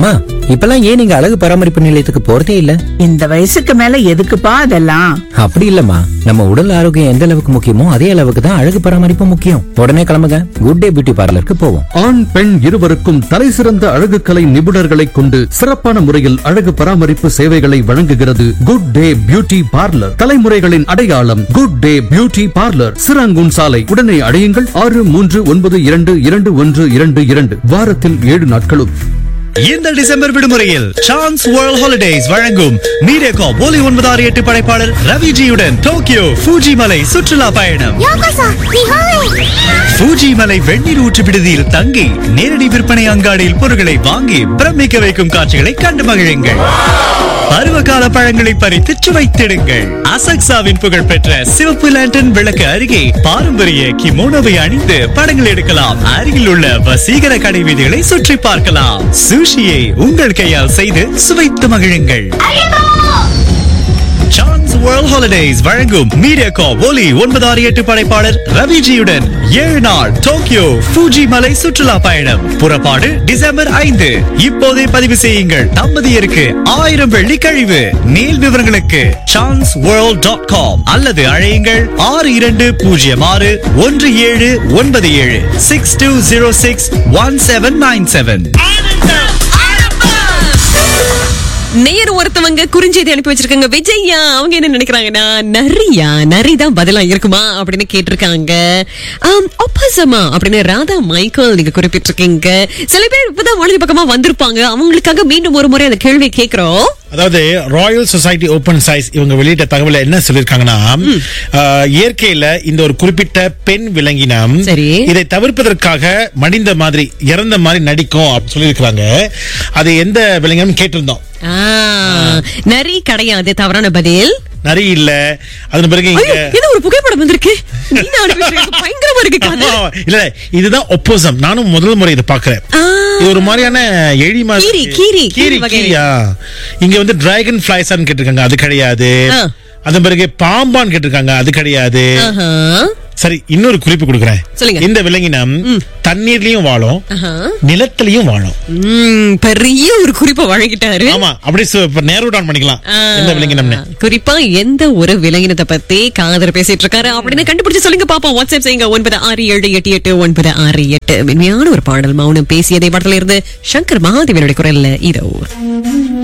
அம்மா இப்பெல்லாம் ஏன் நீங்க அழகு பராமரிப்பு நிலையத்துக்கு போறதே இல்ல இந்த வயசுக்கு மேல எதுக்குப்பா அதெல்லாம் அப்படி இல்லம்மா நம்ம உடல் ஆரோக்கியம் எந்த அளவுக்கு முக்கியமோ அதே அளவுக்கு தான் அழகு பராமரிப்பு முக்கியம் உடனே கிளம்புங்க குட் டே பியூட்டி பார்லருக்கு போவோம் ஆண் பெண் இருவருக்கும் தலைசிறந்த அழகு கலை நிபுணர்களை கொண்டு சிறப்பான முறையில் அழகு பராமரிப்பு சேவைகளை வழங்குகிறது குட் டே பியூட்டி பார்லர் தலைமுறைகளின் அடையாளம் good day beauty parlour Serangoon சாலை உடனே அடையுங்கள் ஆறு மூன்று ஒன்பது இரண்டு இரண்டு ஒன்று இரண்டு இரண்டு வாரத்தில் ஏழு நாட்களும் இந்த டிசம்பர் விடுமுறையில் சான்ஸ் வேர்ல்ட் ஹாலிடேஸ் வழங்கும் மீடியாகாம் ஒலி ஒன்பது ஆறு எட்டு படைப்பாளர் ரவிஜியுடன் டோக்கியோ ஃபூஜி மலை சுற்றுலா பயணம் ஃபூஜி மலை வெந்நீர் ஊற்று விடுதியில் தங்கி நேரடி விற்பனை அங்காடியில் பொருட்களை வாங்கி பிரமிக்க வைக்கும் காட்சிகளை கண்டு மகிழுங்கள் பருவகால பழங்களை பறித்து சுவைத்திடுங்கள் அசக்சாவின் புகழ்பெற்ற சிவப்பு லேண்டன் விளக்கு அருகே பாரம்பரிய கிமோனோவை அணிந்து படங்கள் எடுக்கலாம் அருகில் உள்ள வசீகர கடை வீதிகளை சுற்றி பார்க்கலாம் சுஷியை உங்கள் கையால் செய்து சுவைத்து மகிழுங்கள் சான்ஸ் வேர்ல்ட் ஹாலிடேஸ் வழங்கும் மீடியாகா ஒலி ஒன்பது ஆறு எட்டு படைப்பாளர் ரவிஜியுடன் ஏழு நாள் டோக்கியோ ஃபூஜி மலை சுற்றுலா பயணம் புறப்பாடு டிசம்பர் ஐந்து இப்போதே பதிவு செய்யுங்கள் தம்பதியருக்கு ஆயிரம் வெள்ளி கழிவு மேல் விவரங்களுக்கு சான்ஸ் வேர்ல்ட் டாட் காம் அல்லது அழையுங்கள் ஆறு இரண்டு பூஜ்ஜியம் ஆறு ஒன்று ஏழு ஒன்பது ஏழு six two zero six one seven nine seven நேர் ஒருத்தவங்க குறுஞ்செய்தி அனுப்பி வச்சிருக்காங்க விஜய்யா அவங்க என்ன நினைக்கிறாங்கன்னா நரியா நரி தான் பதிலா இருக்குமா அப்படின்னு கேட்டிருக்காங்க ஒப்பசமா அப்படின்னு ராதா மைக்கேல் நீங்க குறிப்பிட்டிருக்கீங்க சில பேர் இப்பதான் வானொலி பக்கமா வந்திருப்பாங்க அவங்களுக்காக மீண்டும் ஒரு முறை அந்த கேள்வியை கேக்குறோம் அதாவது ராயல் சொசைட்டி ஓபன் சைஸ் இவங்க வெளியிட்ட தகவல என்ன சொல்லிருக்காங்கன்னா ஆஹ், இயற்கையில இந்த ஒரு குறிப்பிட்ட பெண் விலங்கினம் சரி. இதை தவிர்ப்பதற்காக மடிந்த மாதிரி இறந்த மாதிரி நடிக்கும் அப்படின்னு சொல்லியிருக்காங்க அது எந்த விலங்கினம் கேட்டிருந்தோம் ஆ, நரி கிடையாது தவறான பதில் நரி இல்ல அதன் பிறகு ஐயோ, இங்க ஏதோ ஒரு புகைப்படம் வந்திருக்கு நீங்க அனுப்பி வச்சிருக்கீங்க. பயங்கரமா இருக்கு கதை. ஆமா, இல்ல இதுதான் ஒப்போசம் நானும் முதல் முறை இதை பாக்குறேன் ஆ. இது ஒரு மாதிரியான எழி மாதிரி கீரி, கீரி, கீரி கீரி வகை. கீரியா இங்க வந்து டிராகன் பிளைஸான்னு கேட்டிருக்காங்க அது கிடையாது ஆ. அதன் பிறகு பாம்பான்னு கேட்டிருக்காங்க அது கிடையாது ஆஹா. சரி இன்னொரு குறிப்பு கொடுக்குறேன் சொல்லுங்க. இந்த விலங்கினம் தண்ணீர்லயும் வாழும் ஆஹா. நிலத்திலையும் வாழும் ம், பெரிய ஒரு குறிப்பை வழங்கிட்டாரு ஆமா அப்படி நேரோ டவுன் பண்ணிக்கலாம் ஆ, எந்த விலங்கினம்னு குறிப்பா எந்த ஒரு விலங்கினத்தை பத்தி காதர் பேசிட்டு இருக்காரு அப்படின்னு கண்டுபிடிச்சு சொல்லுங்க பாப்போம் வாட்ஸ்அப் செய்யுங்க ஒன்பது ஆறு ஏழு எட்டு எட்டு ஒன்பது ஆறு எட்டு மென்மையான ஒரு பாடல் மௌனம் பேசியதை படத்துல இருந்து சங்கர் மகாதேவனுடைய குரல்ல இதோ